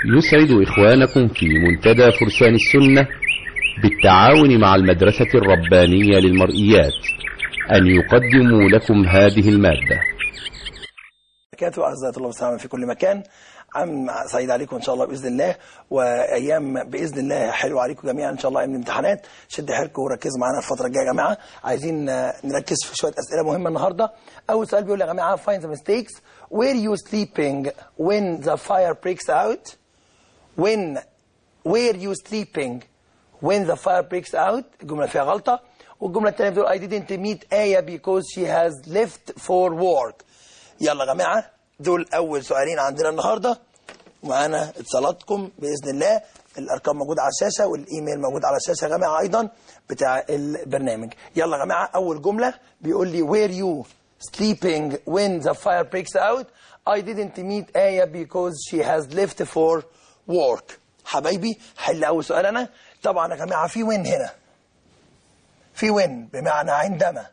يسعد إخوانكم في منتدى فرسان السنة بالتعاون مع المدرسة الربانية للمرئيات أن يقدموا لكم هذه المادة بركاته أعزائي طلاب السلام في كل مكان عام سعيد عليكم إن شاء الله بإذن الله وأيام بإذن الله حلوة عليكم جميعا إن شاء الله أيام الامتحانات شد حيلكم وركزوا معانا الفترة الجاية يا جماعة عايزين نركز في شوية أسئلة مهمة النهاردة أول سؤال بيقول يا جماعة find the mistakes where you sleeping when the fire breaks out when where you sleeping when the fire breaks out الجملة فيها غلطة والجملة الثانية بتقول I didn't meet Aya because she has left for work يلا يا جماعة دول أول سؤالين عندنا النهاردة معانا اتصالاتكم بإذن الله الأرقام موجودة على الشاشة والإيميل موجود على الشاشة يا جماعة أيضا بتاع البرنامج يلا يا جماعة أول جملة بيقول لي where you sleeping when the fire breaks out I didn't meet Aya because she has left for work حبايبي حل أول سؤال أنا طبعا يا جماعة في وين هنا في وين بمعنى عندما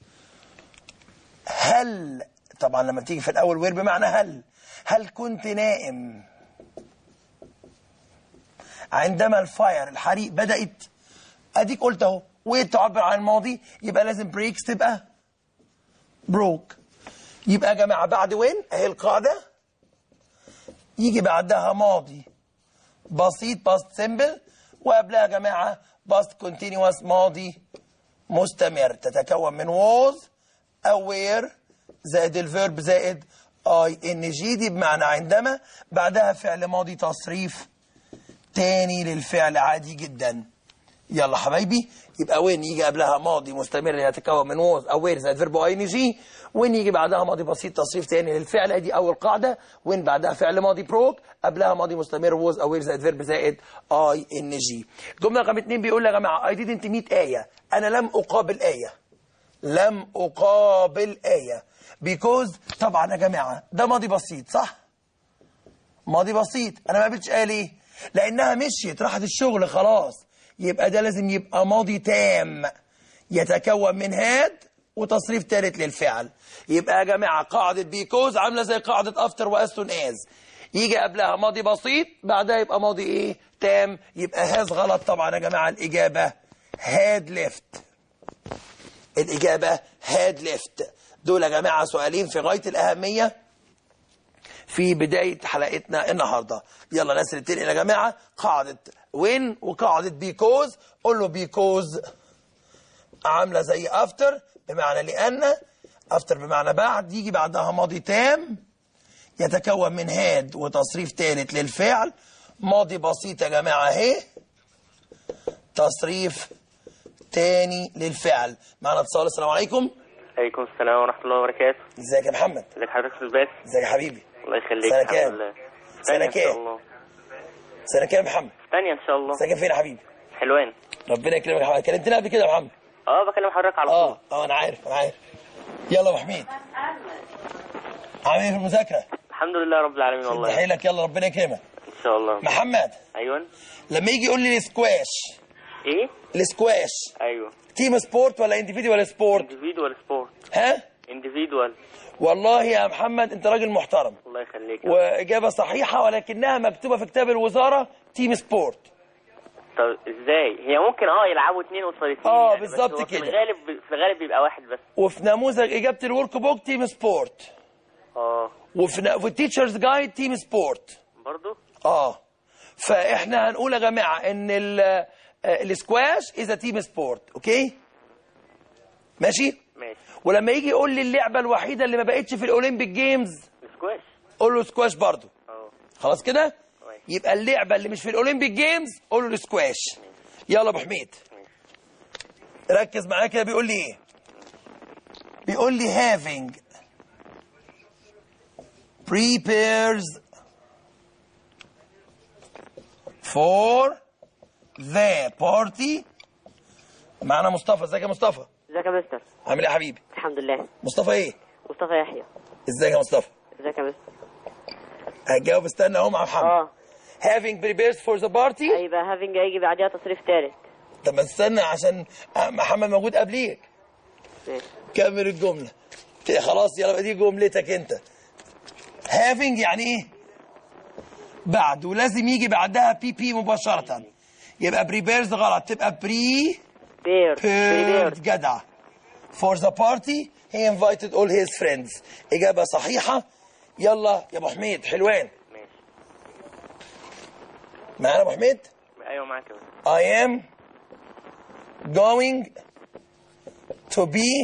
هل طبعا لما تيجي في الأول وير بمعنى هل هل كنت نائم عندما الفاير الحريق بدأت أديك قلت أهو وير تعبر عن الماضي يبقى لازم بريكس تبقى بروك يبقى يا جماعة بعد وين أهي القاعدة يجي بعدها ماضي بسيط باست سيمبل وقبلها يا جماعة باست كونتينوس ماضي مستمر تتكون من was أو where زائد الفيرب زائد اي ان جي دي بمعنى عندما بعدها فعل ماضي تصريف تاني للفعل عادي جدا يلا حبايبي يبقى وين يجي قبلها ماضي مستمر يتكون من ووز او وير زائد فيرب اي ان جي وين يجي بعدها ماضي بسيط تصريف تاني للفعل ادي اول قاعده وين بعدها فعل ماضي بروك قبلها ماضي مستمر ووز او وير زائد فيرب زائد اي ان جي الجمله رقم اثنين بيقول يا جماعه اي didn't meet ايه انا لم اقابل ايه لم اقابل ايه بيكوز طبعا يا جماعه ده ماضي بسيط صح ماضي بسيط انا ما قابلتش ايه ليه لانها مشيت راحت الشغل خلاص يبقى ده لازم يبقى ماضي تام يتكون من هاد وتصريف ثالث للفعل يبقى يا جماعه قاعده بيكوز عامله زي قاعده افتر واستون از يجي قبلها ماضي بسيط بعدها يبقى ماضي ايه تام يبقى هاز غلط طبعا يا جماعه الاجابه هاد ليفت الاجابه هاد ليفت دول يا جماعة سؤالين في غاية الأهمية في بداية حلقتنا النهاردة يلا ناس اللي بتنقل يا جماعة قاعدة وين وقاعدة بيكوز قول له بيكوز عاملة زي افتر بمعنى لأن افتر بمعنى بعد يجي بعدها ماضي تام يتكون من هاد وتصريف ثالث للفعل ماضي بسيط يا جماعة اهي تصريف تاني للفعل معنا اتصال السلام عليكم عليكم السلام ورحمة الله وبركاته ازيك يا محمد ازيك حضرتك في البيت ازيك يا حبيبي الله يخليك سنة الحمد كام؟ لله سنة ثانية ان كام؟ شاء الله سنة كام يا محمد ثانية ان شاء الله ساكن فين يا حبيبي حلوان ربنا يكرمك يا محمد كلمتنا قبل كده يا محمد اه بكلم حضرتك على طول اه اه انا عارف انا عارف يلا يا ابو حميد عامل ايه في المذاكره الحمد لله رب العالمين شد والله حيلك يلا ربنا يكرمك ان شاء الله محمد ايوه لما يجي يقول لي السكواش ايه السكواش ايوه تيم سبورت ولا انديفيدوال سبورت individual سبورت ها individual والله يا محمد انت راجل محترم الله يخليك واجابه صحيحه ولكنها مكتوبه في كتاب الوزاره تيم سبورت طب ازاي هي ممكن اه يلعبوا اثنين قصاد اثنين آه، يعني، بس بالظبط هو في كده. الغالب في الغالب بيبقى واحد بس وفي نموذج اجابه الورك بوك تيم سبورت اه وفي ن- في التيتشرز جايد تيم سبورت برضو اه فاحنا هنقول يا جماعه ان ال- آه، السكواش از تيم سبورت اوكي ماشي ماشي ولما يجي يقول لي اللعبه الوحيده اللي ما بقتش في الاولمبيك جيمز سكواش قول له سكواش برضو اه خلاص كده كويس. يبقى اللعبه اللي مش في الاولمبيك جيمز قول له السكواش يلا يا ابو حميد ركز معايا كده بيقول لي ايه بيقول لي having prepares for the party معانا مصطفى ازيك يا مصطفى ازيك يا مستر عامل ايه يا حبيبي الحمد لله مصطفى ايه مصطفى يحيى ازيك يا مصطفى ازيك يا مستر هتجاوب استنى اهو مع محمد اه having prepared for the party هيبقى هافينج هيجي بعديها تصريف ثالث طب ما استنى عشان محمد موجود قبليك ماشي كمل الجملة خلاص يلا بقى دي جملتك انت having يعني ايه بعد ولازم يجي بعدها بي بي مباشرة يبقى بريبيرز غلط تبقى بري بير prepared بريبير جدع for the party he invited all his friends إجابة صحيحة يلا يا أبو حميد حلوان ماشي معانا أبو حميد ايوه معاك يا باشا. I am going to be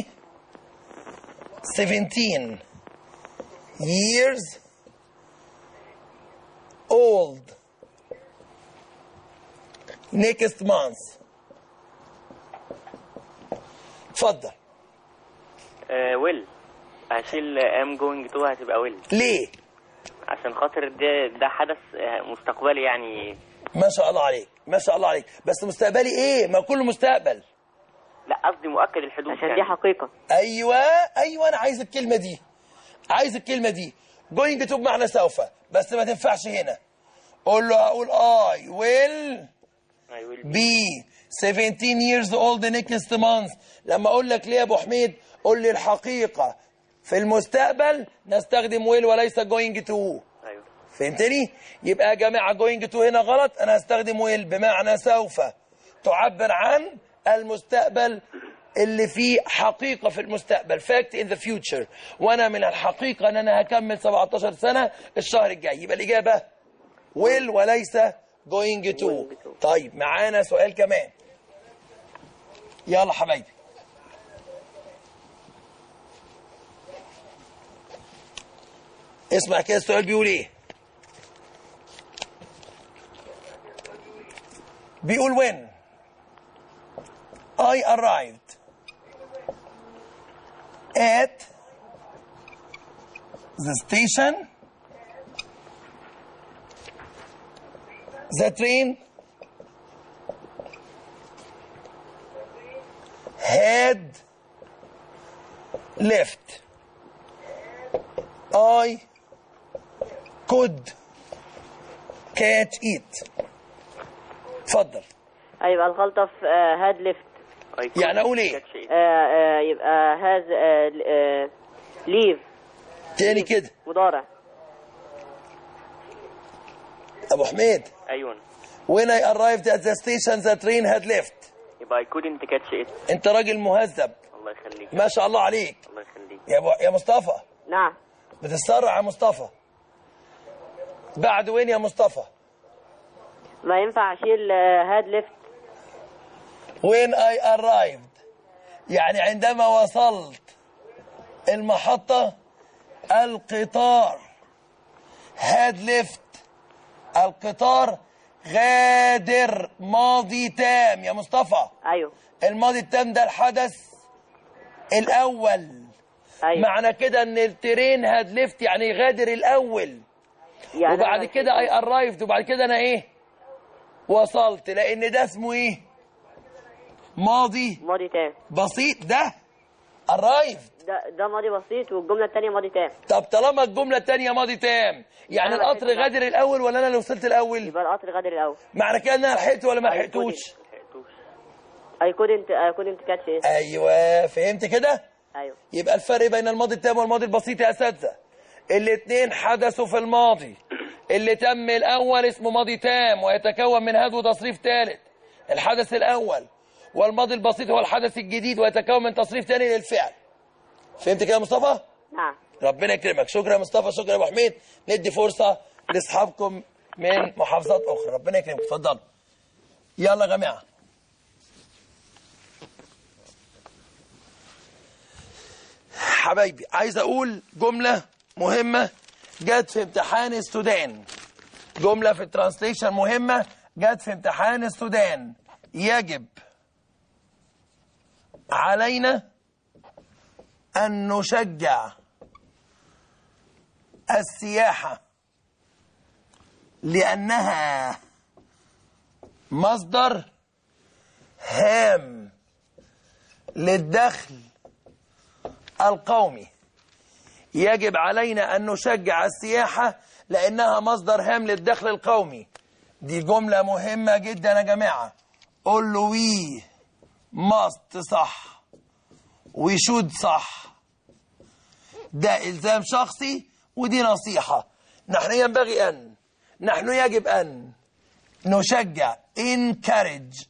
17 years old next month اتفضل آه ويل هشيل ام جوينج تو هتبقى ويل ليه عشان خاطر ده ده حدث آه، مستقبلي يعني ما شاء الله عليك ما شاء الله عليك بس مستقبلي ايه ما كله مستقبل لا قصدي مؤكد الحدوث عشان يعني. دي حقيقة ايوه ايوه انا عايز الكلمه دي عايز الكلمه دي جوينج تو بمعنى سوف بس ما تنفعش هنا قول له هقول اي ويل I will be. بي 17 years old next month لما اقول لك ليه يا ابو حميد قول لي الحقيقه في المستقبل نستخدم ويل وليس جوينج تو ايوه فهمتني يبقى يا جماعه جوينج تو هنا غلط انا هستخدم ويل بمعنى سوف تعبر عن المستقبل اللي فيه حقيقة في المستقبل fact in the future وانا من الحقيقة ان انا هكمل 17 سنة الشهر الجاي يبقى الاجابة will وليس going to طيب معانا سؤال كمان يلا حبايبي اسمع كده السؤال بيقول ايه بيقول when I arrived at the station the train had left I could catch it اتفضل هيبقى الغلطة في هاد ليفت I could يعني أقول إيه؟ catch it. يبقى هاز ليف تاني كده مضارع ابو حميد ايوه when I arrived at the station the train had left يبقى I couldn't catch it انت راجل مهذب الله يخليك ما شاء الله عليك الله يخليك يا أبو يا مصطفى نعم بتتسرع يا مصطفى بعد وين يا مصطفى ما ينفع اشيل هاد ليفت when I arrived يعني عندما وصلت المحطة القطار had left القطار غادر ماضي تام يا مصطفى ايوه الماضي التام ده الحدث الأول ايوه معنى كده ان الترين هاد ليفت يعني غادر الأول يعني وبعد أنا كده اي ارايفد وبعد كده انا ايه وصلت لان ده اسمه ايه ماضي ماضي تام بسيط ده ارايفد ده ده ماضي بسيط والجملة التانية ماضي تام طب طالما الجمله الثانيه ماضي تام يعني أنا القطر لحقت غادر الاول ولا انا اللي وصلت الاول يبقى القطر غادر الاول معنى كده ان انا لحقت ولا ما أي لحقتوش لحقتوش. I couldn't I couldn't catch it ايوه فهمت كده ايوه يبقى الفرق بين الماضي التام والماضي البسيط يا اساتذه الاثنين حدثوا في الماضي اللي تم الاول اسمه ماضي تام ويتكون من هذا وتصريف ثالث الحدث الاول والماضي البسيط هو الحدث الجديد ويتكون من تصريف ثاني للفعل فهمت كده يا مصطفى نعم ربنا يكرمك شكرا يا مصطفى شكرا يا ابو حميد ندي فرصه لاصحابكم من محافظات اخرى ربنا يكرمك اتفضلوا يلا يا جماعه حبايبي عايز اقول جمله مهمه جت في امتحان السودان جمله في الترانسليشن مهمه جت في امتحان السودان يجب علينا ان نشجع السياحه لانها مصدر هام للدخل القومي يجب علينا أن نشجع السياحة لأنها مصدر هام للدخل القومي دي جملة مهمة جدا يا جماعة قول له وي ماست صح وشود صح ده إلزام شخصي ودي نصيحة نحن ينبغي أن نحن يجب أن نشجع encourage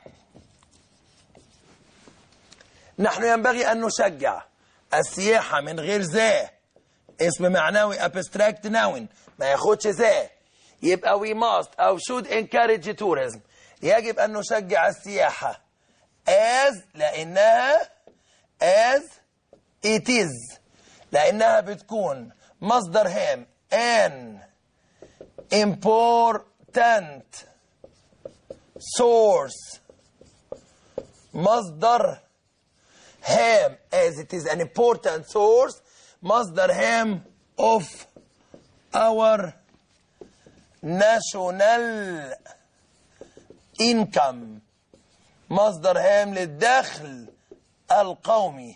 نحن ينبغي أن نشجع السياحة من غير ذا اسم معنوي abstract noun ما ياخدش ذا يبقى we must أو should encourage tourism يجب أن نشجع السياحة as لأنها as it is لأنها بتكون مصدر هام an important source مصدر هام as it is an important source مصدر هام of our national income مصدر هام للدخل القومي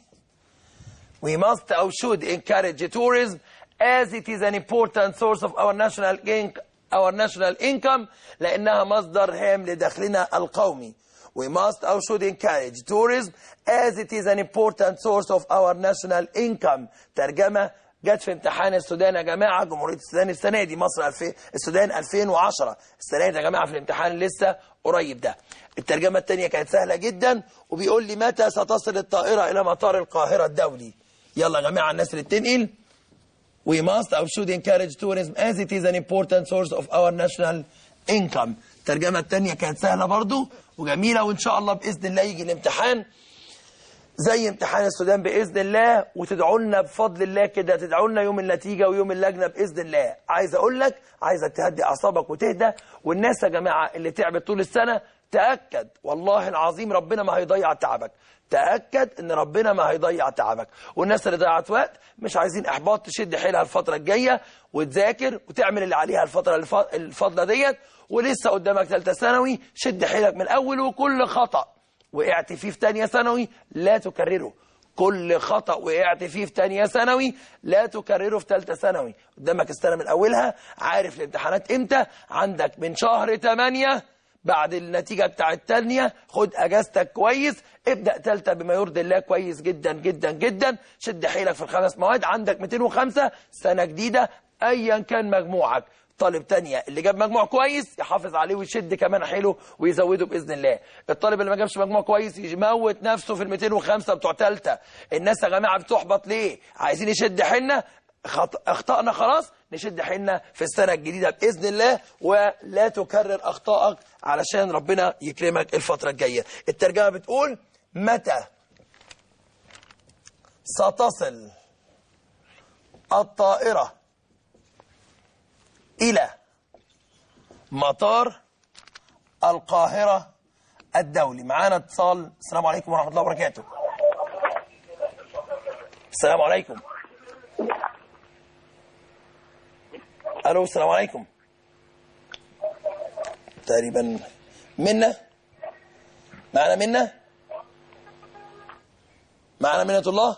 we must or should encourage tourism as it is an important source of our national in- our national income لأنها مصدر هام لدخلنا القومي we must or should encourage tourism as it is an important source of our national income ترجمة جت في امتحان السودان يا جماعة جمهورية السودان السنة دي مصر 2000 السودان 2010 السنة دي يا جماعة في الامتحان لسه قريب ده الترجمة التانية كانت سهلة جدا وبيقول لي متى ستصل الطائرة إلى مطار القاهرة الدولي يلا يا جماعة الناس اللي بتنقل we must or should encourage tourism as it is an important source of our national income الترجمة التانية كانت سهلة برضو وجميلة وإن شاء الله بإذن الله يجي الامتحان زي امتحان السودان باذن الله وتدعوا لنا بفضل الله كده تدعوا لنا يوم النتيجه ويوم اللجنه باذن الله عايز اقول لك عايزك تهدي اعصابك وتهدى والناس يا جماعه اللي تعبت طول السنه تاكد والله العظيم ربنا ما هيضيع تعبك تاكد ان ربنا ما هيضيع تعبك والناس اللي ضيعت وقت مش عايزين احباط تشد حيلها الفتره الجايه وتذاكر وتعمل اللي عليها الفتره الف- الفاضله ديت ولسه قدامك ثالثه ثانوي شد حيلك من الاول وكل خطأ وقعت فيه في تانية ثانوي لا تكرره كل خطأ وقعت فيه في تانية ثانوي لا تكرره في تالتة ثانوي قدامك السنة من أولها عارف الامتحانات إمتى عندك من شهر 8 بعد النتيجة بتاع التانية خد أجازتك كويس ابدأ تالتة بما يرضي الله كويس جدا جدا جدا شد حيلك في الخمس مواد عندك 205 سنة جديدة أيا كان مجموعك طالب تانية اللي جاب مجموع كويس يحافظ عليه ويشد كمان حيله ويزوده باذن الله الطالب اللي ما جابش مجموع كويس يموت نفسه في ال 205 بتوع ثالثه الناس يا جماعه بتحبط ليه عايزين يشد حيلنا خط... اخطأنا خلاص نشد حيلنا في السنه الجديده باذن الله ولا تكرر اخطائك علشان ربنا يكرمك الفتره الجايه الترجمه بتقول متى ستصل الطائره إلى مطار القاهرة الدولي معانا اتصال السلام عليكم ورحمة الله وبركاته السلام عليكم ألو السلام عليكم تقريبا منا معنا منا معنا منة الله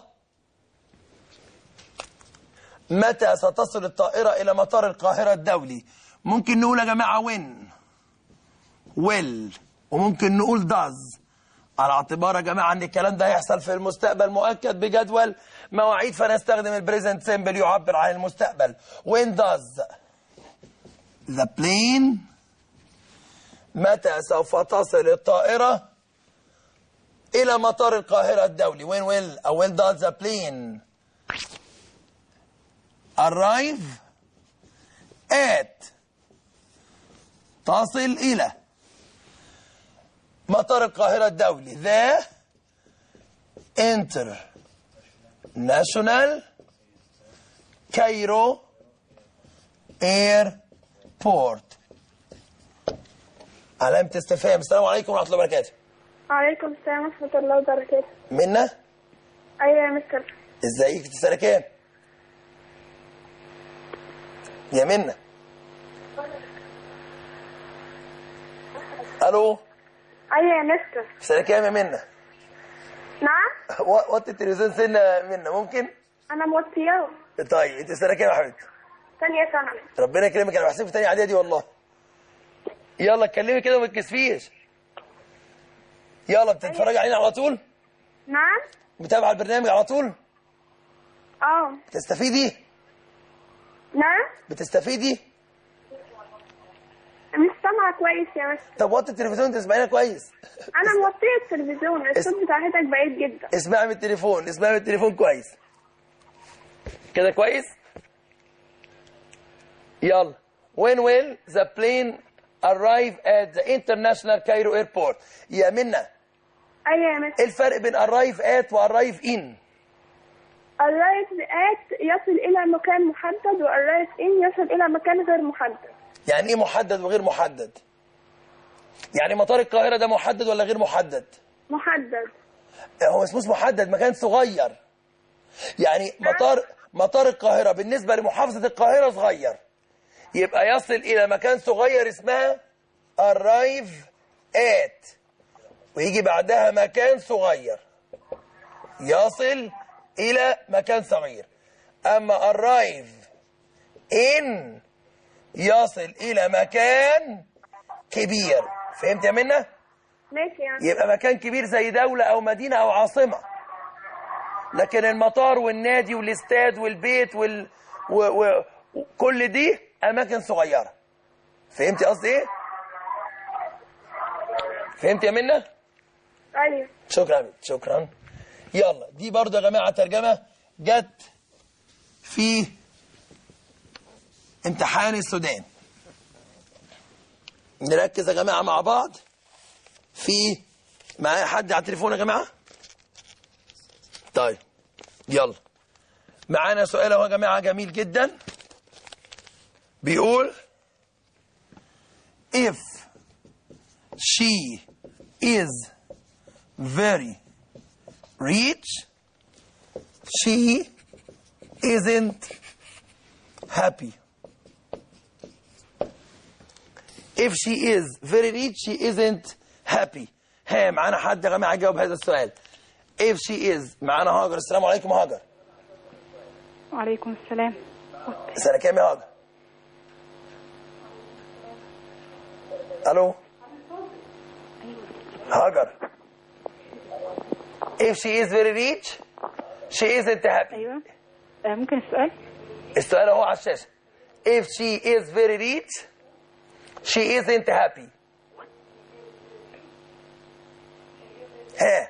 متى ستصل الطائرة إلى مطار القاهرة الدولي ممكن نقول يا جماعة وين will وممكن نقول does على اعتبار يا جماعة أن الكلام ده هيحصل في المستقبل مؤكد بجدول مواعيد فنستخدم البريزنت سيمبل يعبر عن المستقبل when does the plane متى سوف تصل الطائرة إلى مطار القاهرة الدولي when will أو when does the plane arrive at تصل إلى مطار القاهرة الدولي the international Cairo airport علامة استفهام السلام عليكم ورحمة الله وبركاته وعليكم السلام ورحمة الله وبركاته منا أيوة يا مستر ازيك في سنة كام يا منا الو أيوة يا مستر في سنة كام يا منا نعم و- وطي التلفزيون سنة منا ممكن أنا موطياه طيب انت في سنة كام يا حبيبتي ثانية ثانوي ربنا يكرمك انا بحسبك في تانية اعدادي والله يلا اتكلمي كده وما تكسفيش يلا بتتفرجي علينا على طول نعم متابعة البرنامج على طول اه بتستفيدي نعم بتستفيدي بسمعها كويس يا مستر طب وطي التلفزيون تسمعينا كويس انا موطيه التلفزيون الصوت بتاعتك بعيد جدا اسمعي من التليفون اسمعي من التليفون كويس كده كويس يلا when will the plane arrive at the international Cairo airport يا منى ايوه يا مستر ايه الفرق بين arrive at و arrive in الرايت ات يصل الى مكان محدد والرايت ان يصل الى مكان غير محدد يعني ايه محدد وغير محدد يعني مطار القاهرة ده محدد ولا غير محدد محدد هو اسمه محدد مكان صغير يعني مطار مطار القاهرة بالنسبة لمحافظة القاهرة صغير يبقى يصل إلى مكان صغير اسمها arrive at ويجي بعدها مكان صغير يصل إلى مكان صغير أما arrive in يصل إلى مكان كبير فهمت يا منى؟ ماشي يعني يبقى مكان كبير زي دولة أو مدينة أو عاصمة لكن المطار والنادي والاستاد والبيت وال... و... و... وكل دي أماكن صغيرة فهمتي قصدي إيه؟ فهمت يا منى؟ ايوه شكرا يا بنت، شكرا يلا دي برضه يا جماعة ترجمة جت في امتحان السودان نركز يا جماعة مع بعض في معايا حد على التليفون يا جماعة طيب يلا معانا سؤال اهو يا جماعة جميل جدا بيقول if she is very rich she isn't happy if she is very rich she isn't happy ها معانا حد يا جماعه يجاوب هذا السؤال if she is معانا هاجر السلام عليكم هاجر وعليكم السلام سنه كام يا هاجر الو هاجر if she is very rich she isn't happy ايوه آه، ممكن السؤال السؤال اهو على الشاشه if she is very rich she isn't happy ها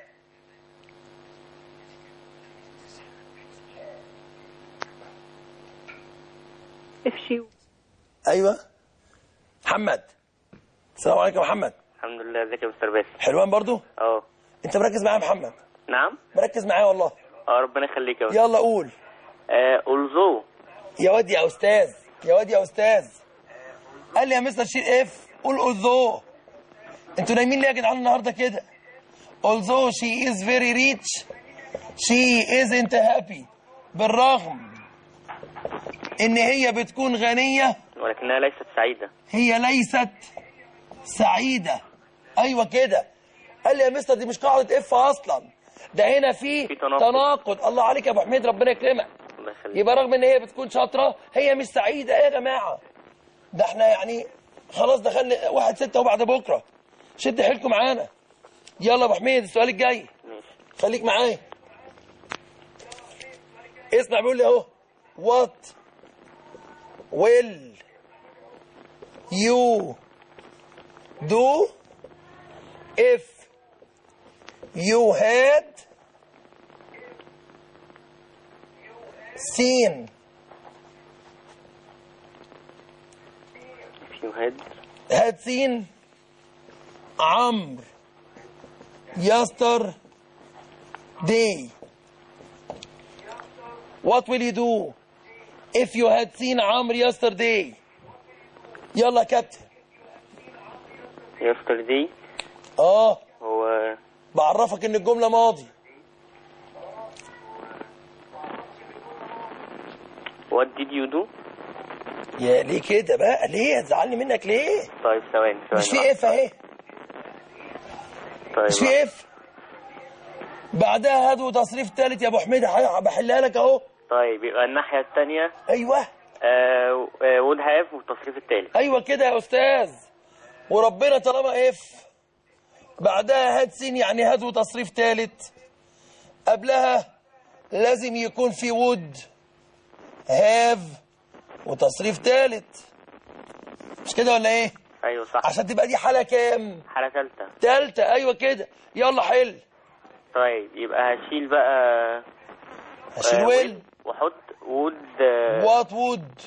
if she ايوه محمد السلام عليكم يا محمد الحمد لله ازيك يا مستر باسم حلوان برضو اه انت مركز معايا يا محمد نعم مركز معايا والله اه ربنا يخليك يا مستر يلا قول آه أولزو يا واد يا استاذ يا واد يا استاذ قال لي يا مستر شيل اف قول اوزو انتوا نايمين ليه يا جدعان النهارده كده although she is very rich she isn't happy بالرغم ان هي بتكون غنيه ولكنها ليست سعيدة هي ليست سعيده ايوه كده قال لي يا مستر دي مش قاعده اف اصلا ده هنا في في تناقض. تناقض الله عليك يا ابو حميد ربنا يكرمك الله يخليك يبقى رغم ان هي بتكون شاطره هي مش سعيده ايه يا جماعه ده احنا يعني خلاص دخلنا واحد ستة وبعد بكره شد حيلكم معانا يلا يا ابو حميد السؤال الجاي ماشي خليك معايا اسمع بيقول لي اهو what will you do if you had seen if you had had seen عمرو yesterday what will you do if you had seen عمرو yesterday يلا يا كابتن yesterday اه هو بعرفك ان الجمله ماضي what did you do يا ليه كده بقى ليه هتزعلني منك ليه طيب ثواني ثواني مش في اف اهي طيب مش في اف بعدها هات وتصريف ثالث يا ابو حميد ح- بحلها لك اهو طيب يبقى الناحية الثانية ايوه آه آه would have والتصريف الثالث ايوه كده يا استاذ وربنا طالما اف بعدها هات سين يعني هات وتصريف ثالث قبلها لازم يكون في وود هاف وتصريف ثالث مش كده ولا ايه ايوه صح عشان تبقى دي حالة كام حالة ثالثة تالتة ايوه كده يلا حل طيب يبقى هشيل بقى هشيل آه، ويل واحط وود وات وود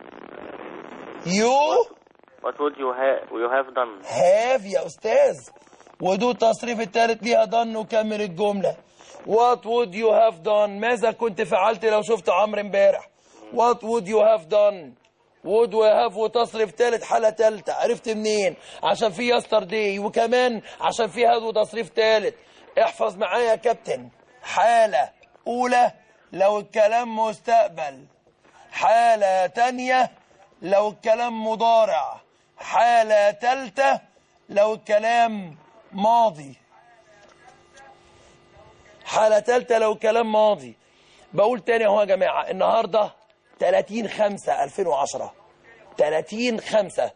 يو وات وود يو يو هاف دون هاف يا استاذ ودو التصريف الثالث ليها done وكمل الجملة What would you have done ماذا كنت فعلت لو شفت عمرو امبارح What would you have done would و have وتصريف ثالث حالة ثالثة عرفت منين عشان في yesterday وكمان عشان في had وتصريف ثالث احفظ معايا يا كابتن حالة أولى لو الكلام مستقبل حالة تانية لو الكلام مضارع حالة تالتة لو الكلام ماضي حالة تالتة لو الكلام ماضي بقول تاني اهو يا جماعة النهاردة 30 5 2010 30 5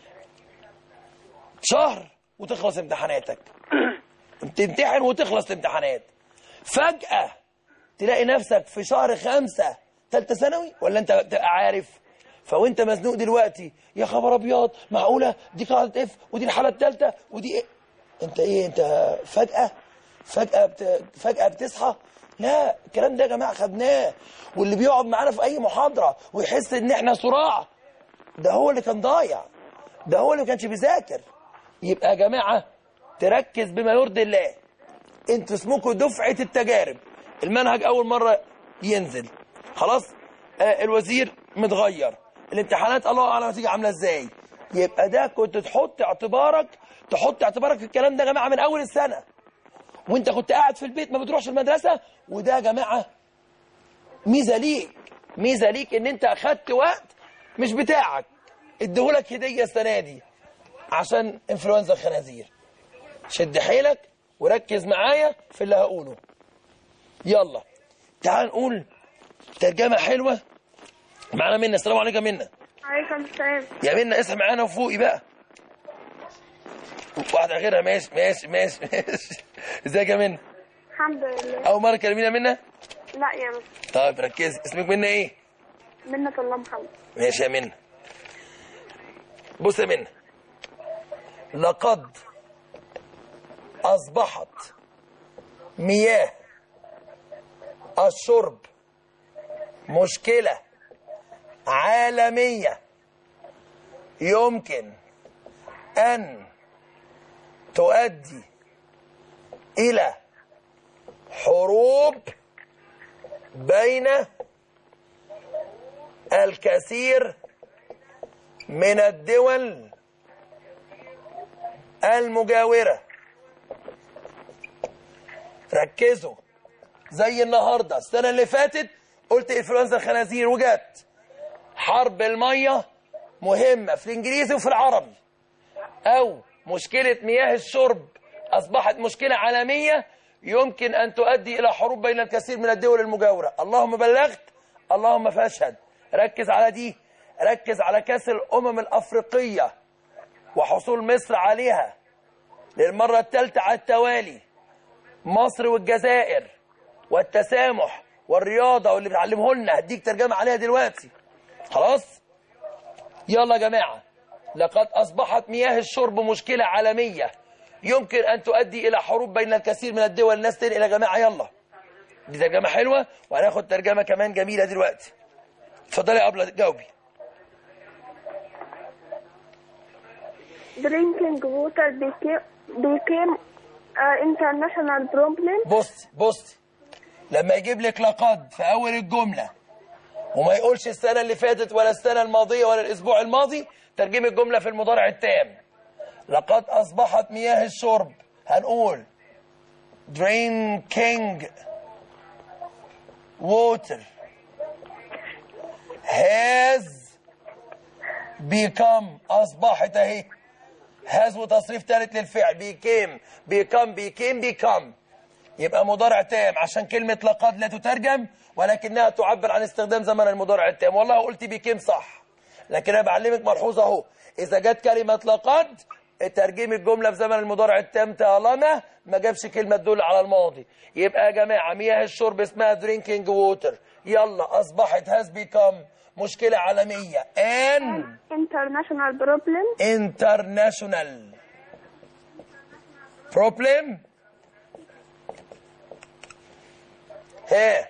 شهر وتخلص امتحاناتك تمتحن وتخلص الامتحانات فجأة تلاقي نفسك في شهر خمسة تالتة ثانوي ولا انت بتبقى عارف فوانت مزنوق دلوقتي يا خبر ابيض معقولة دي قاعدة اف ودي الحالة التالتة ودي ايه انت ايه انت فجأة فجأة بت... فجأة بتصحى لا الكلام ده يا جماعة خدناه واللي بيقعد معانا في اي محاضرة ويحس ان احنا صراع ده هو اللي كان ضايع ده هو اللي ما كانش بيذاكر يبقى يا جماعة تركز بما يرضي الله انتوا اسمكم دفعة التجارب المنهج اول مرة ينزل خلاص آه الوزير متغير الامتحانات الله اعلم هتيجي عامله ازاي يبقى ده كنت تحط اعتبارك تحط اعتبارك في الكلام ده يا جماعه من اول السنه وانت كنت قاعد في البيت ما بتروحش المدرسه وده يا جماعه ميزه ليك ميزه ليك ان انت اخدت وقت مش بتاعك اديهولك هديه السنه دي عشان انفلونزا الخنازير شد حيلك وركز معايا في اللي هقوله يلا تعال نقول ترجمه حلوه معانا منا السلام عليكم منا عليكم السلام يا منا اصحى معانا وفوقي بقى واحدة غيرها ماشي ماشي ماشي ماشي ازيك يا منا الحمد لله أول مرة تكلمينا منا لا يا مس طيب ركزي اسمك منا إيه منة الله محمد ماشي يا منا بص يا منا لقد أصبحت مياه الشرب مشكلة عالمية يمكن أن تؤدي إلى حروب بين الكثير من الدول المجاورة ركزوا زي النهاردة السنة اللي فاتت قلت انفلونزا الخنازير وجت حرب المية مهمة في الإنجليزي وفي العربي أو مشكلة مياه الشرب أصبحت مشكلة عالمية يمكن أن تؤدي إلى حروب بين الكثير من الدول المجاورة اللهم بلغت اللهم فاشهد ركز على دي ركز على كأس الأمم الأفريقية وحصول مصر عليها للمرة الثالثة على التوالي مصر والجزائر والتسامح والرياضة واللي بتعلمه لنا هديك ترجمة عليها دلوقتي خلاص يلا يا جماعة لقد أصبحت مياه الشرب مشكلة عالمية يمكن أن تؤدي إلى حروب بين الكثير من الدول الناس تنقل يا جماعة يلا دي ترجمة حلوة وهناخد ترجمة كمان جميلة دلوقتي اتفضلي يا أبلة جاوبي drinking water became became uh, international problem بص بص لما يجيب لك لقد في أول الجملة وما يقولش السنة اللي فاتت ولا السنة الماضية ولا الأسبوع الماضي ترجمة الجملة في المضارع التام لقد أصبحت مياه الشرب هنقول drinking water has become أصبحت أهي has وتصريف ثالث للفعل became become became become يبقى مضارع تام عشان كلمة لقد لا تترجم ولكنها تعبر عن استخدام زمن المضارع التام والله قلت بكيم صح لكن انا بعلمك ملحوظة اهو اذا جت كلمة لقد ترجمي الجملة في زمن المضارع التام طالما ما جابش كلمة تدل على الماضي يبقى يا جماعة مياه الشرب اسمها drinking water يلا اصبحت has become مشكلة عالمية ان international problem international problem ها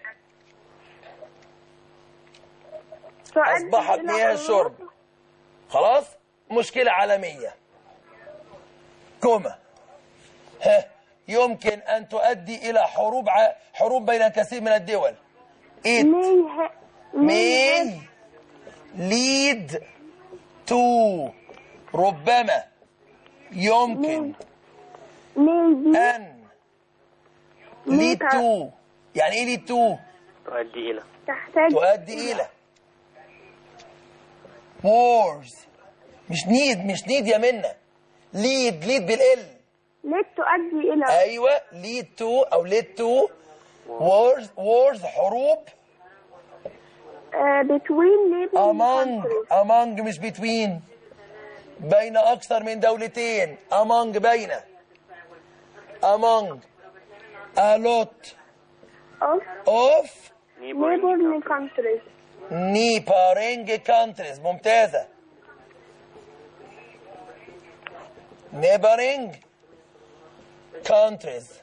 تؤدي أصبحت إلى مياه حروب الشرب خلاص مشكلة عالمية كوما ها يمكن أن تؤدي إلى حروب ع... حروب بين الكثير من الدول it may ha- may lead to ربما يمكن may be أن lead to يعني إيه lead to تؤدي إلى تحتاج تؤدي إلى wars مش نيد مش نيد يا منى lead lead بالال ليه تؤدي إلى ايوه lead to او lead to wars wars حروب uh, between neighboring among countries among مش between بين اكثر من دولتين among بين among a lot of of neighboring countries neighboring countries ممتازة neighboring countries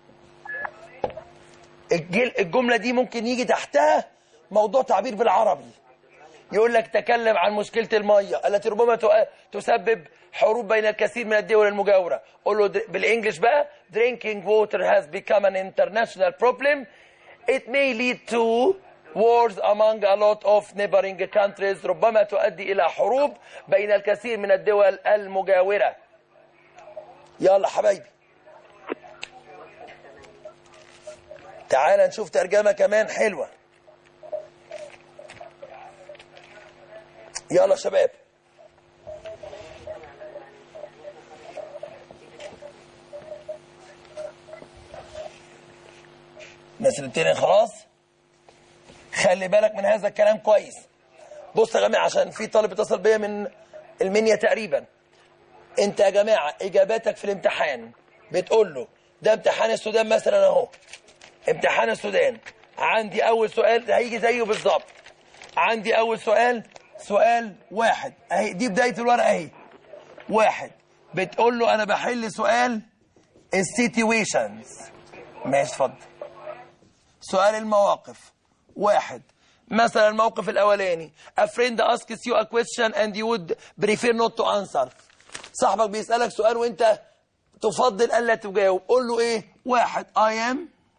الجل- الجملة دي ممكن يجي تحتها موضوع تعبير بالعربي يقول لك تكلم عن مشكلة المية التي ربما تؤ- تسبب حروب بين الكثير من الدول المجاورة قول له در- بالإنجلش بقى drinking water has become an international problem it may lead to wars among a lot of neighboring countries ربما تؤدي إلى حروب بين الكثير من الدول المجاورة يلا حبايبي تعال نشوف ترجمة كمان حلوة يلا شباب الناس اللي بتنقل خلاص خلي بالك من هذا الكلام كويس بص يا جماعه عشان في طالب اتصل بيا من المنيا تقريبا انت يا جماعه اجاباتك في الامتحان بتقول له ده امتحان السودان مثلا اهو امتحان السودان عندي اول سؤال هيجي زيه بالظبط عندي اول سؤال سؤال واحد اهي دي بدايه الورقه اهي واحد بتقول له انا بحل سؤال السيتويشنز ماشي اتفضل سؤال المواقف واحد مثلا الموقف الاولاني a friend asks you a question and you would prefer not to answer صاحبك بيسألك سؤال وانت تفضل الا تجاوب قول له ايه واحد I am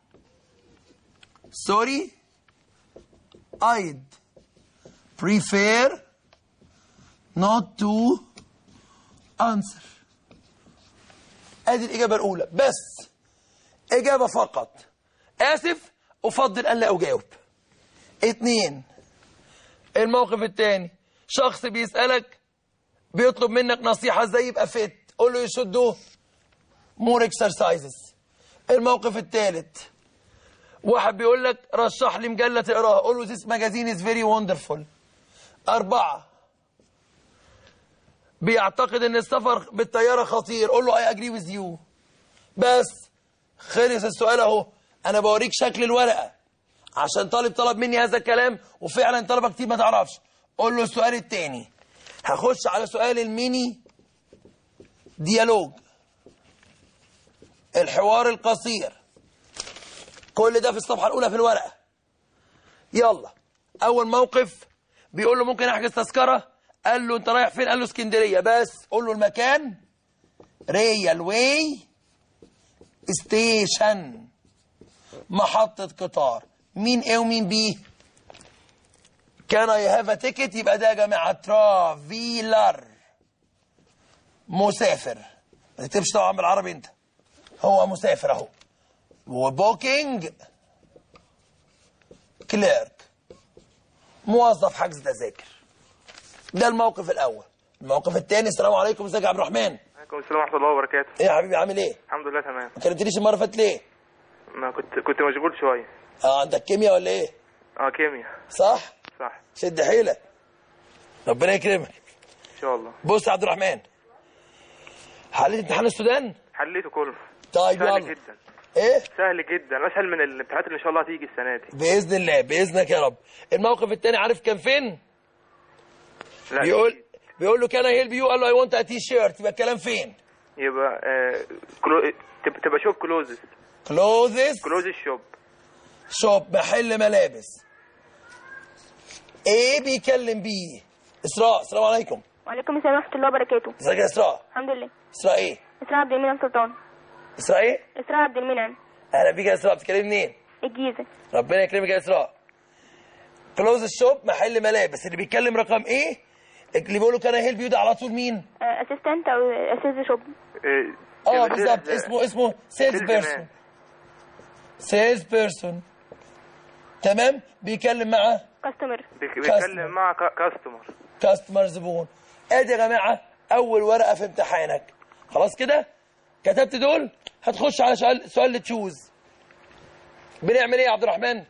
sorry I'd prefer not to answer ادي الاجابه الاولى بس اجابه فقط اسف افضل الا اجاوب اتنين الموقف التاني شخص بيسألك بيطلب منك نصيحة ازاي يبقى فت قول له يشدوا مور اكسرسايزز الموقف التالت واحد بيقول لك رشح لي مجلة تقراها قول له this magazine is very wonderful أربعة بيعتقد ان السفر بالطيارة خطير قول له I agree with you بس خلص السؤال اهو انا بوريك شكل الورقة عشان طالب طلب مني هذا الكلام وفعلا طلبة كتير ما تعرفش قول له السؤال التاني هخش على سؤال الميني ديالوج الحوار القصير كل ده في الصفحة الأولى في الورقة يلا أول موقف بيقول له ممكن أحجز تذكرة قال له أنت رايح فين قال له اسكندرية بس قول له المكان ريال واي ستيشن محطة قطار مين ايه ومين بي كان اي هاف تيكت يبقى ده يا جماعة ترافيلر مسافر ما تكتبش طبعا بالعربي انت هو مسافر اهو وبوكينج كليرك موظف حجز تذاكر ده الموقف الاول الموقف الثاني السلام عليكم ازيك يا عبد الرحمن عليكم السلام ورحمة الله وبركاته ايه يا حبيبي عامل ايه الحمد لله تمام ما كلمتنيش المره اللي فاتت ليه ما كنت كنت مشغول شوية اه عندك كيمياء ولا ايه اه كيمياء صح صح شد حيلك ربنا يكرمك ان شاء الله بص يا عبد الرحمن حليت امتحان السودان حليته كله طيب سهل يلا جدا ايه سهل جدا اسهل من الامتحانات اللي ان شاء الله هتيجي السنة دي باذن الله باذنك يا رب الموقف الثاني عارف كان فين لا بيقول بيقول له كان هيلب يو قال له اي ونت ا تي شيرت يبقى الكلام فين يبقى آه كلو... تب- تبقى شوب كلوزز كلوزز كلوزز شوب شوب محل ملابس ايه بيكلم بيه اسراء السلام عليكم وعليكم السلام ورحمة الله وبركاته ازيك يا اسراء الحمد لله اسراء ايه إسراء عبد المنعم سلطان اسراء ايه إسراء عبد المنعم اهلا بيك يا اسراء بتتكلمي منين الجيزة ربنا يكرمك يا اسراء كلوز الشوب محل ملابس اللي بيتكلم رقم ايه اللي بيقولوا كان هيلب يو ده على طول مين اسيستنت او اسيس شوب آه اه يبقى بالظبط سيلز- اسمه اسمه سيلز سيلز بيرسون مان. سيلز بيرسون تمام بيكلم مع كاستمر بيك- كاستمر. بيتكلم مع كا- كاستمر كاستمر زبون ادي يا جماعه اول ورقه في امتحانك خلاص كده كتبت دول هتخش على سؤال سؤال لتشوز بنعمل ايه يا عبد الرحمن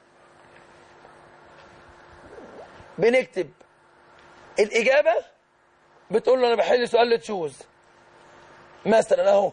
بنكتب الاجابه بتقول له انا بحل سؤال لتشوز مثلا اهو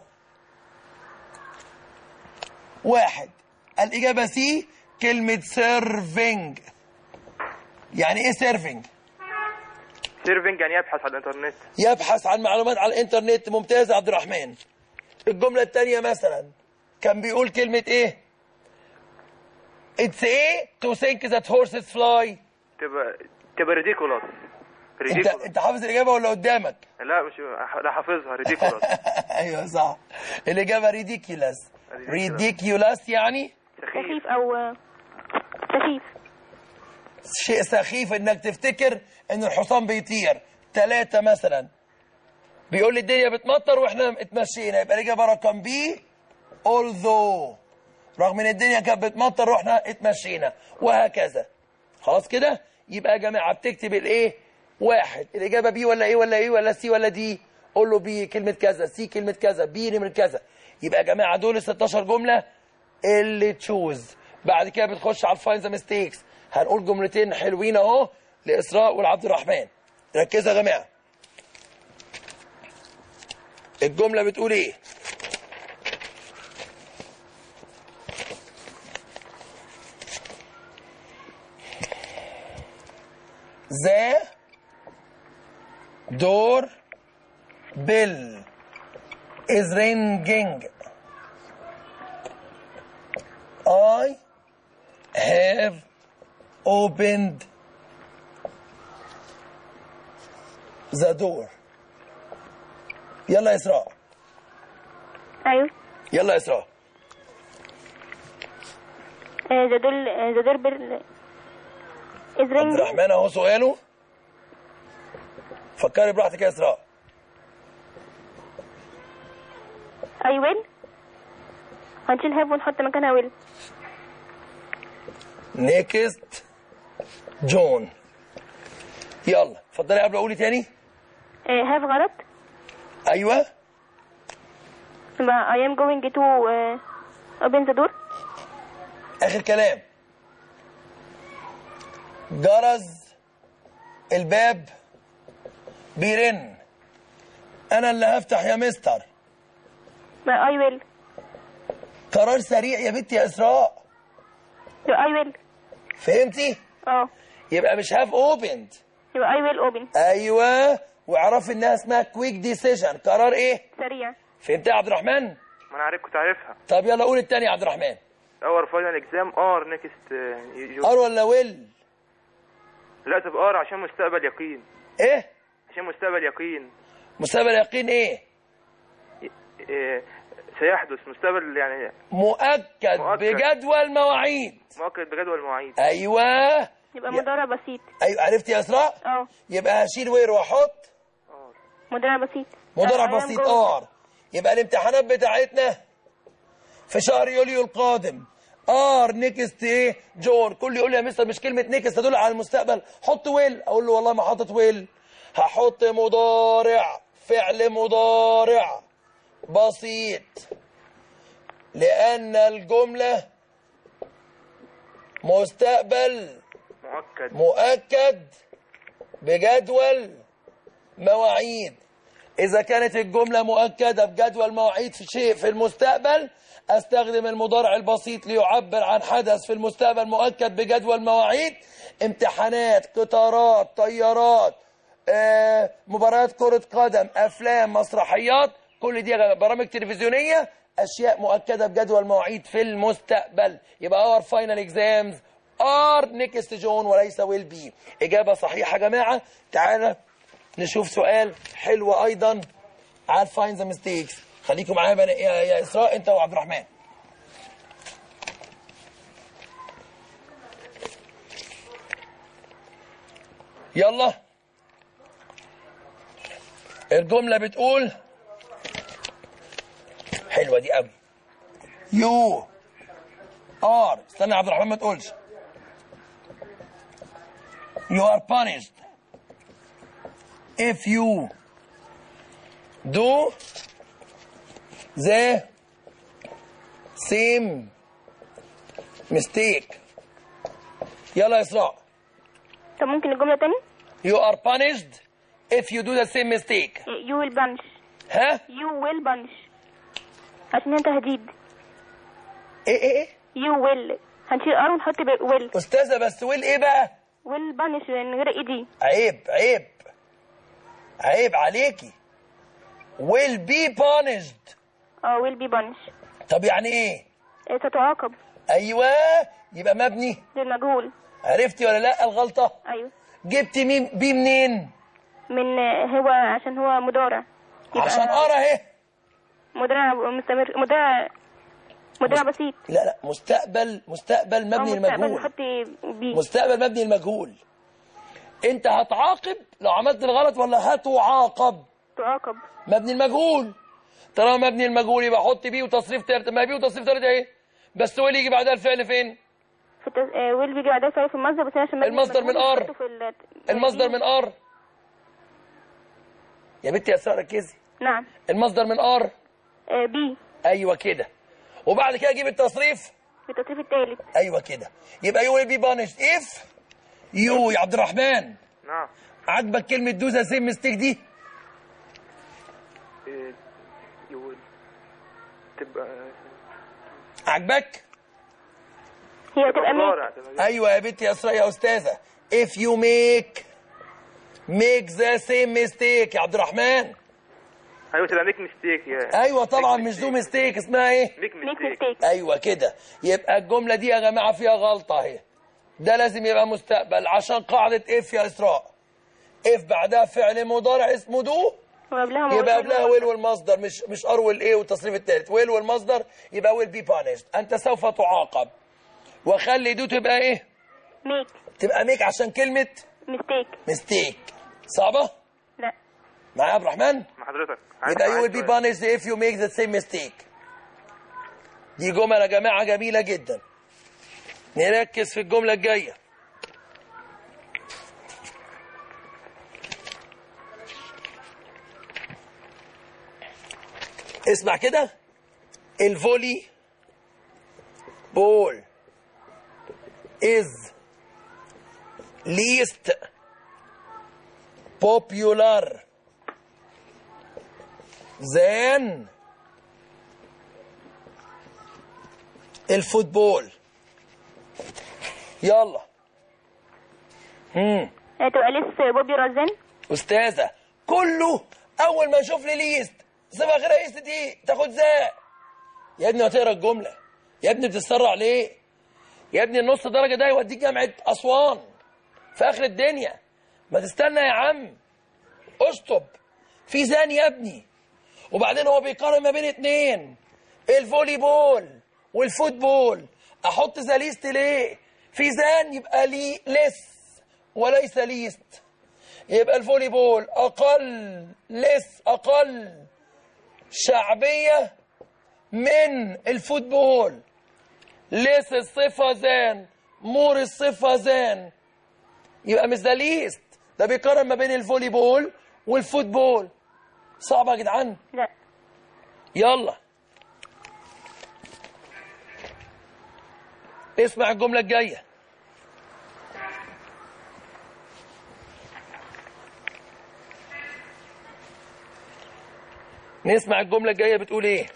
واحد الاجابه سي كلمه سيرفينج يعني ايه سيرفينج سيرفنج يعني يبحث على الانترنت يبحث عن معلومات على الانترنت ممتاز يا عبد الرحمن الجملة الثانية مثلا كان بيقول كلمة ايه It's ايه to think that horses fly تبقى تبقى ريديكولاس انت ريديكولاس انت حافظ الإجابة ولا قدامك لا مش لا حافظها ريديكولاس ايوه صح الإجابة ridiculous ridiculous يعني سخيف او سخيف شيء سخيف انك تفتكر ان الحصان بيطير ثلاثة مثلا بيقول لي الدنيا بتمطر واحنا اتمشينا يبقى الإجابة رقم بي although رغم ان الدنيا كانت بتمطر واحنا اتمشينا وهكذا خلاص كده يبقى يا جماعة بتكتب الايه واحد الإجابة بي ولا ايه ولا ايه ولا سي ولا دي قول له بي كلمة كذا سي كلمة كذا بي نمرة كذا يبقى يا جماعة دول ال 16 جملة اللي تشوز بعد كده بتخش على الفاين ذا ميستيكس هنقول جملتين حلوين اهو لإسراء والعبد الرحمن ركزوا يا جماعة الجملة بتقول ايه ذا دور بيل is ringing I have opened the door يلا يا إسراء ايوه يلا يا إسراء ذا دول ذا دور بيل از عبد رينج الرحمن اهو سؤاله فكري براحتك يا إسراء اي ويل هنشيل هاف ونحط مكانها ويل نيكست جون يلا اتفضلي قبل اقولي تاني هاف غلط ايوه يبقى I am going to uh, open the door اخر كلام جرز الباب بيرن انا اللي هفتح يا مستر يبقى I will قرار سريع يا بنتي يا اسراء يبقى I will فهمتي اه يبقى مش هاف اوبند يبقى I will open ايوه واعرفي انها اسمها كويك ديسيجن قرار ايه سريع فهمت يا عبد الرحمن ما انا عارف كنت عارفها طب يلا قول التاني يا عبد الرحمن اور فاينل اكزام ار نيكست ار ولا ويل لا تبقى ار عشان مستقبل يقين ايه عشان مستقبل يقين مستقبل يقين ايه إيه، سيحدث مستقبل يعني مؤكد, مؤكد. بجدول مواعيد مؤكد بجدول مواعيد ايوه يبقى يا- مضارع بسيط ايوه عرفتي يا اسراء اه يبقى هشيل وير واحط مضارع بسيط مضارع I am بسيط going. ار يبقى الامتحانات بتاعتنا في شهر يوليو القادم ار نيكست ايه جون كل يقول لي يا مستر مش كلمه نيكست تدل على المستقبل حط ويل اقول له والله ما حاطط ويل هحط مضارع فعل مضارع بسيط لان الجمله مستقبل مؤكد مؤكد بجدول مواعيد إذا كانت الجملة مؤكدة بجدول مواعيد في شيء في المستقبل أستخدم المضارع البسيط ليعبر عن حدث في المستقبل مؤكد بجدول مواعيد امتحانات قطارات طيارات آه مباريات كرة قدم افلام مسرحيات كل دي برامج تلفزيونية اشياء مؤكدة بجدول مواعيد في المستقبل يبقى اور فاينل اكزامز ار نيكست جون وليس ويل بي اجابة صحيحة يا جماعة تعالى نشوف سؤال حلو ايضا على فاين ذا ميستيكس خليكم معايا بنا- يا يا اسراء انت وعبد الرحمن يلا الجملة بتقول حلوة دي قوي يو ار استنى يا عبد الرحمن ما تقولش you are punished if you do the same mistake يلا يا اسراء طب ممكن الجملة تاني you are punished if you do the same mistake you will punish ها you will punish عشان انت هديد ايه ايه ايه you will هنشيل ار ونحط ب will استاذه بس ويل ايه بقى will punish من غير اي دي عيب عيب عيب عليكي will be punished اه will be punish طب يعني ايه إيه، ستعاقب ايوه يبقى مبني للمجهول عرفتي ولا لا الغلطه ايوه جبتي مين بي منين من آه، هو عشان هو مضارع يبقى عشان ارى اهي مضارع مستمر مضارع مضارع بسيط لا لا مستقبل مستقبل أو مبني مستقبل المجهول نحط بي مستقبل مبني المجهول انت هتعاقب لو عملت الغلط ولا هتعاقب تعاقب مبني المجهول طالما مبني المجهول يبقى حط بيه وتصريف تالت ما بيه وتصريف تالت ايه بس هو اللي يجي بعدها الفعل فين في التس... آه، will بيجي بعدها فعل في المصدر بس أنا عشان مبني المصدر من المجهول R. نحطه في ال... المصدر من ار يا بنتي يا اسراء ركزي نعم المصدر من ار آه، بي ايوه كده وبعد كده اجيب التصريف في التصريف الثالث ايوه كده يبقى يو ويل بي بانشد اف يو يا عبد الرحمن نعم عاجبك كلمه دوزا سيم ميستيك دي إيه، يقول تبقى عاجبك هي هتبقى ميك مضارع تبقى ايوه يا بنتي يا اسراء يا استاذه if you make make the same mistake يا عبد الرحمن ايوه تبقى ميك ميستيك يا ايوه طبعا Make مش دو mistake. ميستيك اسمها ايه ميك ميك ميستيك ميستيك ايوه كده يبقى الجمله دي يا جماعه فيها غلطه اهي ده لازم يبقى مستقبل عشان قاعده اف يا اسراء اف بعدها فعل مضارع اسمه دو وقبلها يبقى موجود قبلها ويل والمصدر مش مش ار والايه والتصريف الثالث ويل والمصدر يبقى ويل بي بانشد انت سوف تعاقب وخلي دو تبقى ايه ميك تبقى ميك عشان كلمه ميستيك ميستيك صعبه لا معايا يا عبد الرحمن مع حضرتك يبقى you عايز will be سؤال. punished if you make the same mistake دي جمل يا جماعة جميلة جدا نركز في الجملة الجاية اسمع كده الفولي بول is least popular than الفوتبول يلا امم هتبقى لسه بوبي رزان استاذه كله اول ما يشوف لي ليست سيبها غير ليست دي تاخد زاق يا ابني هتقرا الجمله يا ابني بتتسرع ليه يا ابني النص درجه ده يوديك جامعه اسوان في اخر الدنيا ما تستنى يا عم اشطب في زان يا ابني وبعدين هو بيقارن ما بين اتنين الفولي بول والفوتبول احط ذا ليست ليه في زان يبقى لي لس وليس ليست يبقى الفولي بول اقل لس اقل شعبيه من الفوتبول ليس الصفه زان مور الصفه زان يبقى مش ذا ليست ده بيقارن ما بين الفولي بول والفوتبول صعبه يا جدعان لا يلا اسمع الجملة الجاية نسمع الجملة الجاية بتقول ايه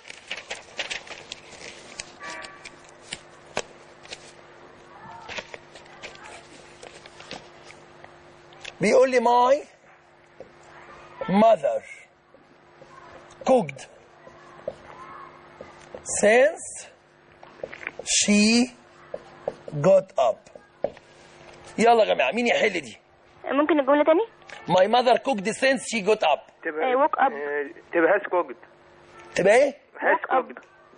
بيقول لي ماي mother cooked since she got up يلا يا جماعه مين يحل دي ممكن الجملة تاني my mother cooked since she got up تبقى آه، woke up. آه، تبقى هاز كوجد تبقى ايه هاز woke up كوجد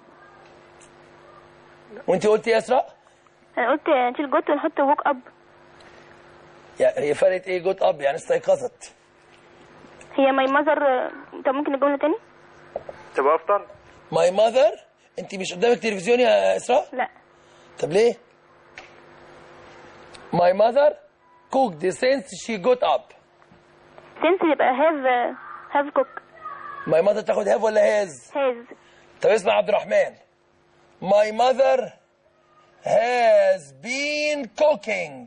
وانت قلت يا اسراء انا قلت نشيل جوت ونحط woke up يعني هي فرقت ايه جوت اب يعني استيقظت هي my mother طب ممكن الجملة تاني تبقى افطر my mother انت مش قدامك تلفزيون يا اسراء لا طب ليه my mother cooked since she got up since يبقى have have cook my mother تاخد have ولا has has طب اسمع عبد الرحمن my mother has been cooking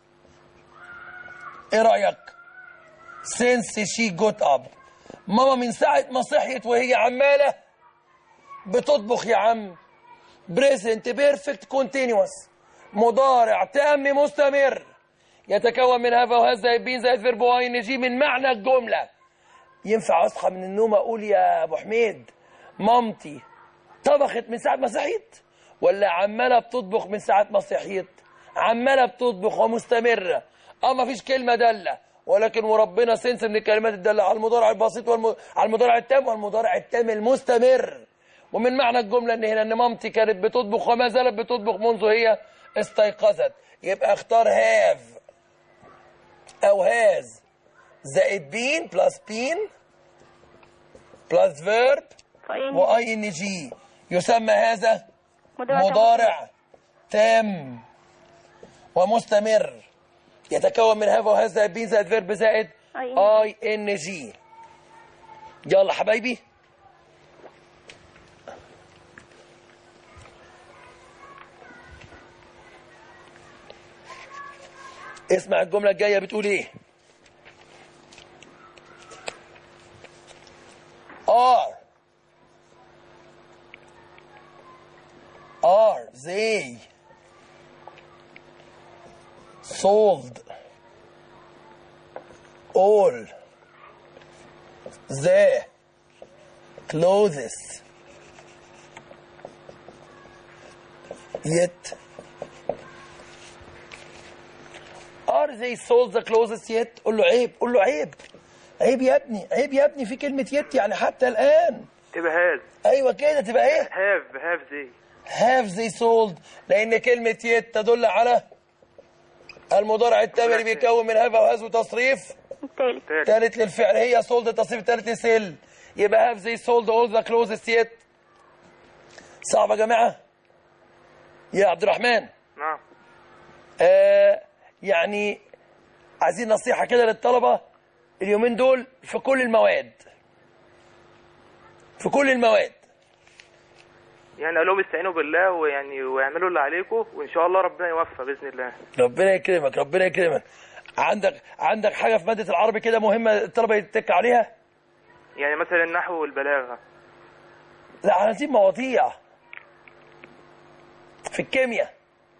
ايه رأيك since she got up ماما من ساعة ما صحيت وهي عمالة بتطبخ يا عم present perfect continuous مضارع تام مستمر يتكون من هذا وهذا زائد بين زائد فيرب واي جي من معنى الجملة ينفع اصحى من النوم اقول يا ابو حميد مامتي طبخت من ساعة ما صحيت ولا عمالة بتطبخ من ساعة ما صحيت عمالة بتطبخ ومستمرة اه ما فيش كلمة دالة ولكن وربنا سنس من الكلمات الدالة على المضارع البسيط والم... على المضارع التام والمضارع التام المستمر ومن معنى الجملة ان هنا ان مامتي كانت بتطبخ وما زالت بتطبخ منذ هي استيقظت يبقى اختار هاف او هاز زائد بين بلس بين بلس فيرب فاين واي ان جي يسمى هذا مضارع تام. مضارع تام ومستمر يتكون من هذا وهذا زائد بين زائد فيرب زائد ING. اي ان جي يلا حبايبي اسمع الجملة الجاية بتقول ايه are are they sold all the clothes yet are they sold the clothes yet قول له عيب قول له عيب عيب يا ابني عيب يا ابني في كلمة يت يعني حتى الآن تبقى هاز أيوة كده تبقى إيه هاف هاف زي have they sold لأن كلمة يت تدل على المضارع التام اللي بيكون من have وهاز وتصريف التالت تالت ثالث للفعل هي sold التصريف الثالث لسيل يبقى have they sold all the clothes yet صعب يا جماعة يا عبد الرحمن نعم آه يعني عايزين نصيحة كده للطلبة اليومين دول في كل المواد في كل المواد يعني قال لهم استعينوا بالله ويعني واعملوا اللي عليكم وان شاء الله ربنا يوفق باذن الله ربنا يكرمك ربنا يكرمك عندك عندك حاجة في مادة العربي كده مهمة الطلبة يتك عليها يعني مثلا النحو والبلاغه لا عايزين مواضيع في الكيمياء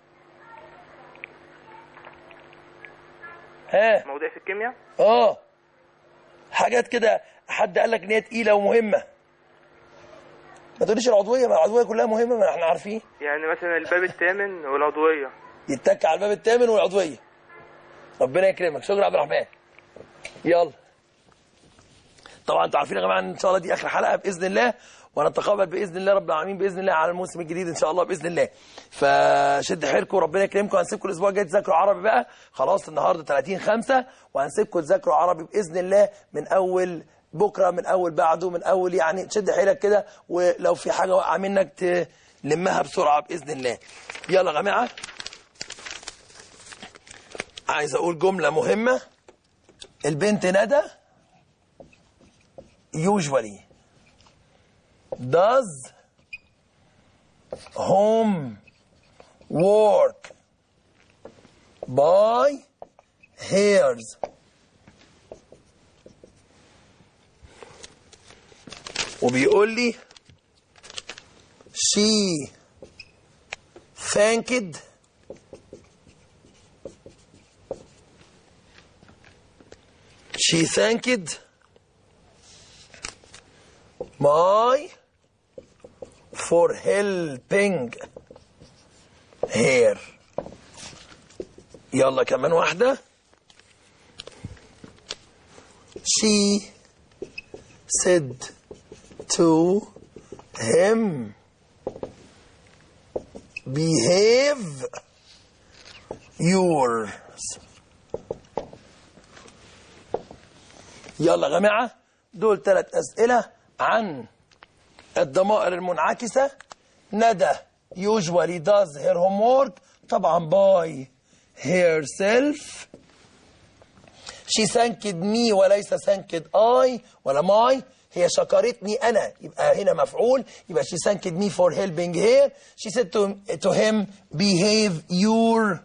ها مواضيع في الكيمياء اه حاجات كده حد قال لك ان هي تقيله ومهمه ما تقوليش العضويه ما العضويه كلها مهمه ما احنا عارفين يعني مثلا الباب الثامن والعضويه يتك على الباب الثامن والعضويه ربنا يكرمك شكرا عبد الرحمن يلا طبعا انتوا عارفين يا جماعه ان شاء الله دي اخر حلقه باذن الله ونتقابل باذن الله رب العالمين باذن الله على الموسم الجديد ان شاء الله باذن الله فشد حيلكم ربنا يكرمكم هنسيبكم الاسبوع الجاي تذاكروا عربي بقى خلاص النهارده 30 5 وهنسيبكم تذاكروا عربي باذن الله من اول بكره من اول بعده من اول يعني تشد حيلك كده ولو في حاجه واقعه منك تلمها بسرعه باذن الله يلا يا جماعه عايز اقول جمله مهمه البنت ندى usually does homework by hairs وبيقول لي she thanked she thanked my for helping her يلا كمان واحدة she said to him behave yours يلا يا جماعة دول ثلاث أسئلة عن الضمائر المنعكسة ندى usually does her homework طبعا by herself she thanked me وليس thanked I ولا my هي شكرتني أنا يبقى هنا مفعول يبقى she thanked me for helping her she said to, to him behave yourself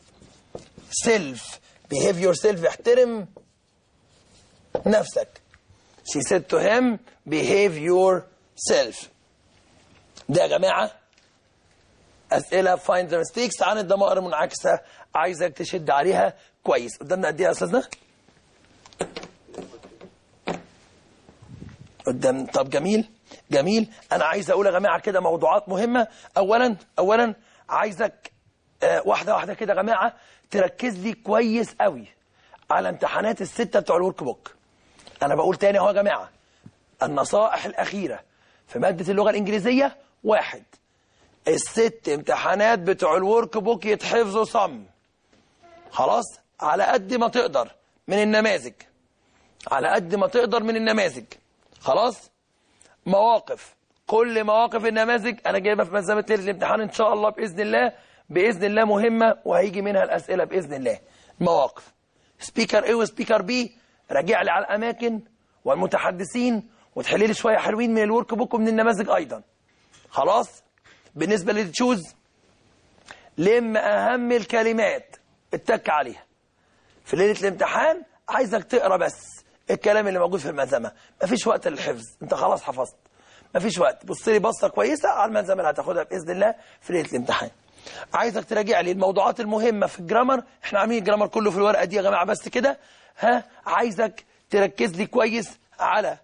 behave yourself احترم نفسك she said to him behave yourself ده يا جماعة أسئلة find the mistakes عن الضمائر المنعكسة عايزك تشد عليها كويس قدامنا قد إيه يا أستاذنا؟ قدام طب جميل جميل أنا عايز أقول يا جماعة كده موضوعات مهمة أولا أولا عايزك آه، واحدة واحدة كده يا جماعة تركز لي كويس قوي على امتحانات الستة بتوع الورك بوك أنا بقول تاني أهو يا جماعة النصائح الأخيرة في مادة اللغة الإنجليزية واحد الست امتحانات بتوع الورك بوك يتحفظوا صم خلاص على قد ما تقدر من النماذج على قد ما تقدر من النماذج خلاص مواقف كل مواقف النماذج انا جايبها في ملزمه ليله الامتحان ان شاء الله باذن الله باذن الله مهمه وهيجي منها الاسئله باذن الله مواقف سبيكر ايه وسبيكر بي راجع لي على الاماكن والمتحدثين وتحل لي شويه حلوين من الورك بوك ومن النماذج ايضا خلاص بالنسبه للتشوز لم اهم الكلمات اتك عليها في ليله الامتحان عايزك تقرا بس الكلام اللي موجود في الملزمه مفيش وقت للحفظ انت خلاص حفظت مفيش وقت بص لي بصه كويسه على الملزمه اللي هتاخدها باذن الله في ليله الامتحان عايزك تراجع لي الموضوعات المهمه في الجرامر احنا عاملين الجرامر كله في الورقه دي يا جماعه بس كده ها عايزك تركز لي كويس على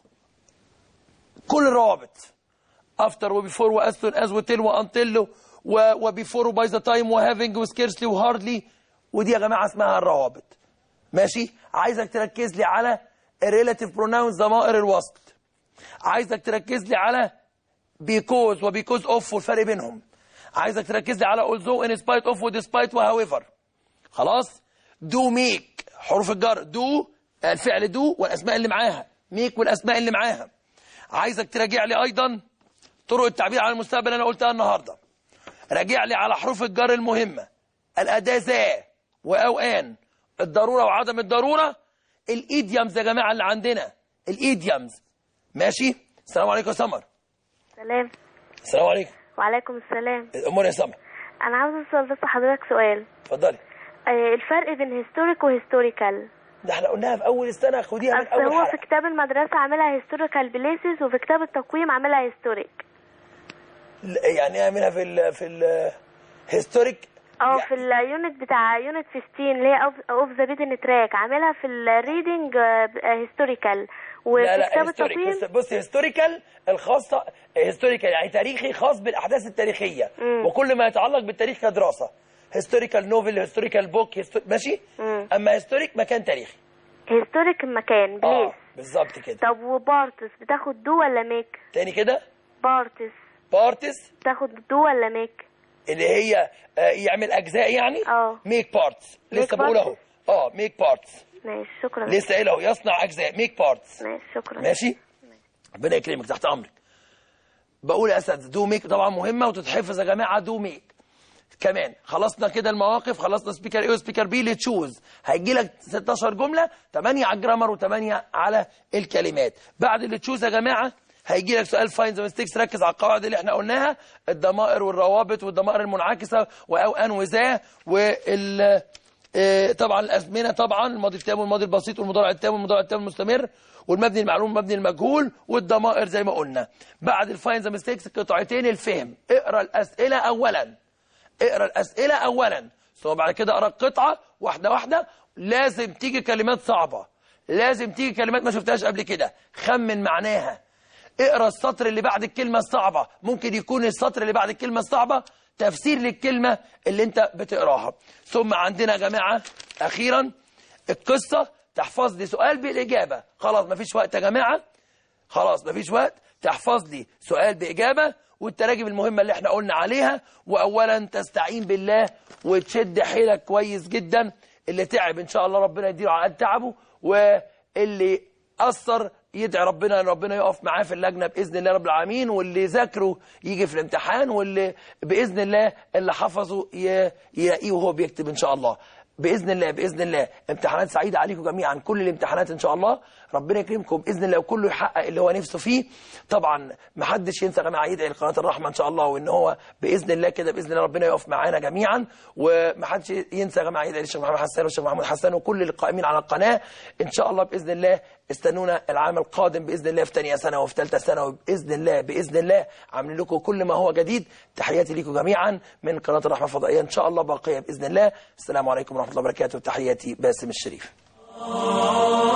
كل الروابط افتر وبيفور واز سون از وتل وانتل وبيفور وباي ذا تايم وهافينج وسكيرسلي وهاردلي ودي يا جماعه اسمها الروابط ماشي عايزك تركز لي على الريلاتيف بروناونز ضمائر الوصل عايزك تركز لي على بيكوز وبيكوز اوف والفرق بينهم عايزك تركز لي على although in spite of وديسبايت وهاويفر خلاص دو ميك حروف الجر دو الفعل دو والاسماء اللي معاها ميك والاسماء اللي معاها عايزك تراجع لي ايضا طرق التعبير عن المستقبل اللي انا قلتها النهارده راجع لي على حروف الجر المهمه الاداه ذا واو ان الضروره وعدم الضروره الايديومز يا جماعه اللي عندنا الايديومز ماشي السلام عليكم يا سمر سلام السلام عليكم وعليكم السلام الامور يا سمر انا عاوز اسال بس حضرتك سؤال اتفضلي آه، الفرق بين هيستوريك وهيستوريكال ده احنا قلناها في اول السنه خديها من اصل اول هو في حلقه كتاب المدرسه عاملها هيستوريكال بليسز وفي كتاب التقويم عاملها هيستوريك لا، يعني اعملها في ال في ال هيستوريك اه في اليونت بتاع يونت 15 اللي هي اوف ذا بيتن تراك عاملها في الريدنج هيستوريكال وفي لا لا كتاب هيستوريك التقويم بص بص هيستوريكال الخاصه هيستوريكال يعني تاريخي خاص بالاحداث التاريخيه مم. وكل ما يتعلق بالتاريخ كدراسه هيستوريكال نوفل هيستوريكال بوك ماشي مم. اما هيستوريك مكان تاريخي هيستوريك المكان بليس اه بالظبط كده طب وبارتس بتاخد دو ولا ميك تاني كده بارتس بارتس بتاخد دو ولا ميك اللي هي آه، يعمل اجزاء يعني اه ميك بارتس لسه Make بقول اهو parts. اه ميك بارتس ماشي شكرا لسه قايل اهو يصنع اجزاء ميك بارتس ماشي شكرا ماشي ربنا يكرمك تحت امرك بقول يا اساتذه دو ميك طبعا مهمه وتتحفظ يا جماعه دو ميك كمان خلصنا كده المواقف خلصنا سبيكر ايه وسبيكر بي اللي تشوز هيجي لك 16 جمله 8 على الجرامر و8 على الكلمات بعد اللي تشوز يا جماعه هيجي لك سؤال فاين ذا ميستيكس ركز على القواعد اللي احنا قلناها الضمائر والروابط والضمائر المنعكسه واو ان وذا وال آه، طبعا الازمنه طبعا الماضي التام والماضي البسيط والمضارع التام والمضارع التام المستمر والمبني المعلوم والمبني المجهول والضمائر زي ما قلنا بعد الفاين ذا ميستيكس قطعتين الفهم اقرا الاسئله اولا اقرا الاسئله اولا ثم بعد كده اقرا القطعه واحده واحده لازم تيجي كلمات صعبه لازم تيجي كلمات ما شفتهاش قبل كده خمن معناها اقرا السطر اللي بعد الكلمة الصعبة ممكن يكون السطر اللي بعد الكلمة الصعبة تفسير للكلمة اللي انت بتقراها ثم عندنا يا جماعة اخيرا القصة تحفظ لي سؤال بالإجابة خلاص مفيش وقت يا جماعة خلاص مفيش وقت تحفظ لي سؤال بإجابة والتراجم المهمة اللي احنا قلنا عليها وأولا تستعين بالله وتشد حيلك كويس جدا اللي تعب إن شاء الله ربنا يديله على قد تعبه واللي أثر يدعي ربنا ان ربنا يقف معاه في اللجنه باذن الله رب العالمين واللي ذاكره يجي في الامتحان واللي باذن الله اللي حفظه ي- يلاقيه وهو بيكتب ان شاء الله باذن الله باذن الله امتحانات سعيده عليكم جميعا كل الامتحانات ان شاء الله ربنا يكرمكم باذن الله وكله يحقق اللي هو نفسه فيه طبعا ما حدش ينسى يا جماعه يدعي لقناه الرحمه ان شاء الله وان هو باذن الله كده باذن الله ربنا يقف معانا جميعا وما حدش ينسى يا جماعه يدعي للشيخ محمد حسان والشيخ محمود حسان وكل القائمين على القناه ان شاء الله باذن الله استنونا العام القادم باذن الله في ثانيه سنه وفي ثالثه سنه وباذن الله باذن الله عاملين لكم كل ما هو جديد تحياتي لكم جميعا من قناه الرحمه الفضائيه ان شاء الله باقيه باذن الله السلام عليكم ورحمه الله وبركاته تحياتي باسم الشريف